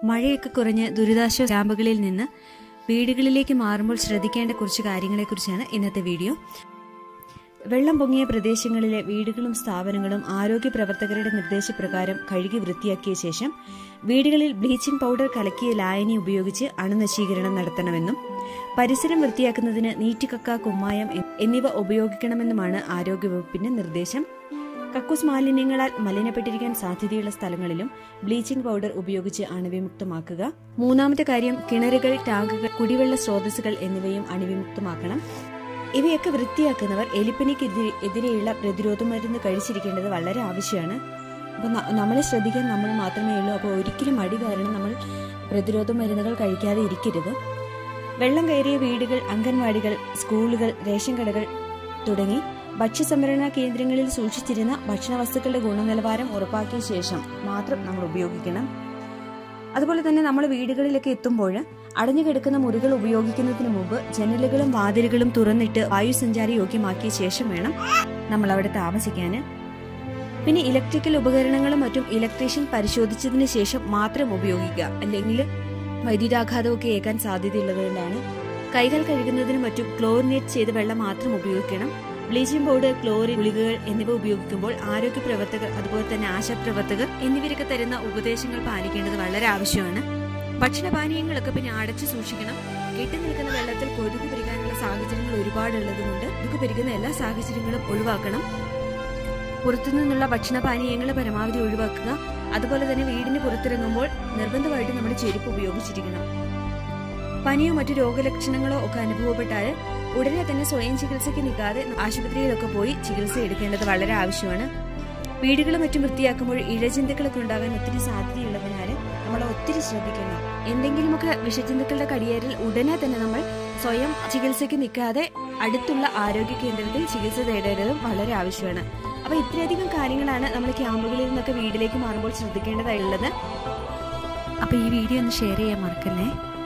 മഴയൊക്കെ കുറഞ്ഞ് ദുരിതാശ്വാസ ക്യാമ്പുകളിൽ നിന്ന് വീടുകളിലേക്ക് മാറുമ്പോൾ ശ്രദ്ധിക്കേണ്ട കുറച്ച് കാര്യങ്ങളെക്കുറിച്ചാണ് ഇന്നത്തെ വീഡിയോ വെള്ളം പൊങ്ങിയ പ്രദേശങ്ങളിലെ വീടുകളും സ്ഥാപനങ്ങളും ആരോഗ്യ പ്രവർത്തകരുടെ നിർദ്ദേശപ്രകാരം കഴുകി വൃത്തിയാക്കിയ ശേഷം വീടുകളിൽ ബ്ലീച്ചിംഗ് പൗഡർ കലക്കിയ ലായനി ഉപയോഗിച്ച് അണുനശീകരണം നടത്തണമെന്നും പരിസരം വൃത്തിയാക്കുന്നതിന് നീറ്റുകക്ക കുമ്മായം എന്നിവ ഉപയോഗിക്കണമെന്നുമാണ് ആരോഗ്യവകുപ്പിന്റെ നിർദ്ദേശം കക്കൂസ് മാലിന്യങ്ങളാൽ മലിനപ്പെട്ടിരിക്കാൻ സാധ്യതയുള്ള സ്ഥലങ്ങളിലും ബ്ലീച്ചിംഗ് പൗഡർ ഉപയോഗിച്ച് അണുവിമുക്തമാക്കുക മൂന്നാമത്തെ കാര്യം കിണറുകൾ ടാങ്കുകൾ കുടിവെള്ള സ്രോതസ്സുകൾ എന്നിവയും അണുവിമുക്തമാക്കണം ഇവയൊക്കെ വൃത്തിയാക്കുന്നവർ എലിപ്പനിക്കെതിരെ എതിരെയുള്ള പ്രതിരോധ മരുന്ന് കഴിച്ചിരിക്കേണ്ടത് വളരെ ആവശ്യമാണ് അപ്പോൾ നമ്മളെ ശ്രദ്ധിക്കാൻ നമ്മൾ മാത്രമേ ഉള്ളൂ അപ്പോൾ ഒരിക്കലും മടി കാരണം നമ്മൾ പ്രതിരോധ മരുന്നുകൾ കഴിക്കാതെ ഇരിക്കരുത് വെള്ളം കയറിയ വീടുകൾ അംഗൻവാടികൾ സ്കൂളുകൾ റേഷൻ കടകൾ തുടങ്ങി ഭക്ഷ്യസംഭരണ കേന്ദ്രങ്ങളിൽ സൂക്ഷിച്ചിരുന്ന ഭക്ഷണവസ്തുക്കളുടെ ഗുണനിലവാരം ഉറപ്പാക്കിയ ശേഷം മാത്രം നമ്മൾ ഉപയോഗിക്കണം അതുപോലെ തന്നെ നമ്മൾ വീടുകളിലൊക്കെ എത്തുമ്പോൾ അടഞ്ഞു കിടക്കുന്ന മുറികൾ ഉപയോഗിക്കുന്നതിന് മുമ്പ് ജനലുകളും വാതിലുകളും തുറന്നിട്ട് വായുസഞ്ചാര യോഗ്യമാക്കിയ ശേഷം വേണം നമ്മൾ അവിടെ താമസിക്കാൻ പിന്നെ ഇലക്ട്രിക്കൽ ഉപകരണങ്ങളും മറ്റും ഇലക്ട്രീഷ്യൻ പരിശോധിച്ചതിന് ശേഷം മാത്രം ഉപയോഗിക്കുക അല്ലെങ്കിൽ വൈദ്യുതാഘാതമൊക്കെ ഏൽക്കാൻ സാധ്യതയുള്ളതുകൊണ്ടാണ് കൈകൾ കഴുകുന്നതിനും മറ്റും ക്ലോറിനേറ്റ് ചെയ്ത വെള്ളം മാത്രം ഉപയോഗിക്കണം ബ്ലീച്ചിംഗ് പൗഡർ ക്ലോറിൻ ഗുളികകൾ എന്നിവ ഉപയോഗിക്കുമ്പോൾ ആരോഗ്യ പ്രവർത്തകർ അതുപോലെ തന്നെ ആശാപ്രവർത്തകർ എന്നിവരൊക്കെ തരുന്ന ഉപദേശങ്ങൾ പാലിക്കേണ്ടത് വളരെ ആവശ്യമാണ് ഭക്ഷണപാനീയങ്ങളൊക്കെ പിന്നെ അടച്ചു സൂക്ഷിക്കണം കെട്ടി നിൽക്കുന്ന വെള്ളത്തിൽ കൊതുക് പെരുകാനുള്ള സാഹചര്യങ്ങൾ ഒരുപാടുള്ളത് കൊണ്ട് കൊതുക് പെരുകുന്ന എല്ലാ സാഹചര്യങ്ങളും ഒഴിവാക്കണം പുറത്തുനിന്നുള്ള ഭക്ഷണപാനീയങ്ങൾ പരമാവധി ഒഴിവാക്കുക അതുപോലെ തന്നെ വീടിന് പുറത്തിറങ്ങുമ്പോൾ നിർബന്ധമായിട്ട് നമ്മുടെ ചെരുപ്പ് ഉപയോഗിച്ചിരിക്കണം പനിയോ മറ്റു രോഗലക്ഷണങ്ങളോ ഒക്കെ അനുഭവപ്പെട്ടാൽ ഉടനെ തന്നെ സ്വയം ചികിത്സയ്ക്ക് നിൽക്കാതെ ആശുപത്രിയിലൊക്കെ പോയി ചികിത്സ എടുക്കേണ്ടത് വളരെ ആവശ്യമാണ് വീടുകളും മറ്റും വൃത്തിയാക്കുമ്പോൾ ഇഴജന്തുക്കളൊക്കെ ഉണ്ടാകാൻ ഒത്തിരി സാധ്യതയുള്ളതിനാൽ നമ്മൾ ഒത്തിരി ശ്രദ്ധിക്കണം എന്തെങ്കിലുമൊക്കെ വിഷജന്തുക്കളുടെ കടിയേറിൽ ഉടനെ തന്നെ നമ്മൾ സ്വയം ചികിത്സയ്ക്ക് നിൽക്കാതെ അടുത്തുള്ള ആരോഗ്യ കേന്ദ്രത്തിൽ ചികിത്സ തേടേണ്ടതും വളരെ ആവശ്യമാണ് അപ്പൊ ഇത്രയധികം കാര്യങ്ങളാണ് നമ്മൾ ക്യാമ്പുകളിൽ നിന്നൊക്കെ വീട്ടിലേക്ക് മാറുമ്പോൾ ശ്രദ്ധിക്കേണ്ടതായുള്ളത് അപ്പൊ ഈ വീഡിയോ ഒന്ന് ഷെയർ ചെയ്യാൻ മറക്കല്ലേ